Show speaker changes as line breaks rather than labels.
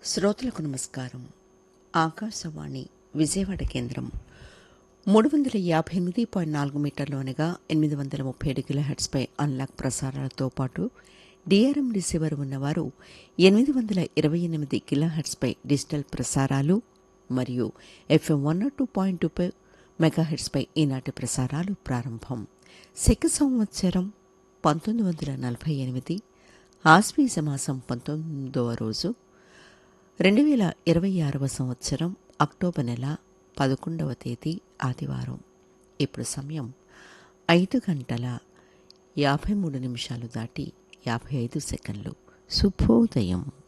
శ్రోతలకు నమస్కారం ఆకాశవాణి విజయవాడ కేంద్రం మూడు వందల యాభై ఎనిమిది పాయింట్ నాలుగు మీటర్లు అనగా ఎనిమిది వందల ముప్పై ఏడు కిలోహెట్స్పై అన్లాక్ ప్రసారాలతో పాటు డిఆర్ఎం రిసీవర్ ఉన్నవారు ఎనిమిది వందల ఇరవై ఎనిమిది కిలోహెట్స్పై డిజిటల్ ప్రసారాలు మరియు FM one two point two మెగాహెట్స్పై ఈనాటి ప్రసారాలు ప్రారంభం శక సంవత్సరం పంతొమ్మిది వందల నలభై ఎనిమిది ఆశ్వీజ మాసం పంతొమ్మిదవ రోజు రెండు వేల ఇరవై ఆరవ సంవత్సరం అక్టోబర్ నెల పదకొండవ తేదీ ఆదివారం ఇప్పుడు సమయం ఐదు గంటల యాభై మూడు నిమిషాలు దాటి యాభై ఐదు సెకండ్లు శుభోదయం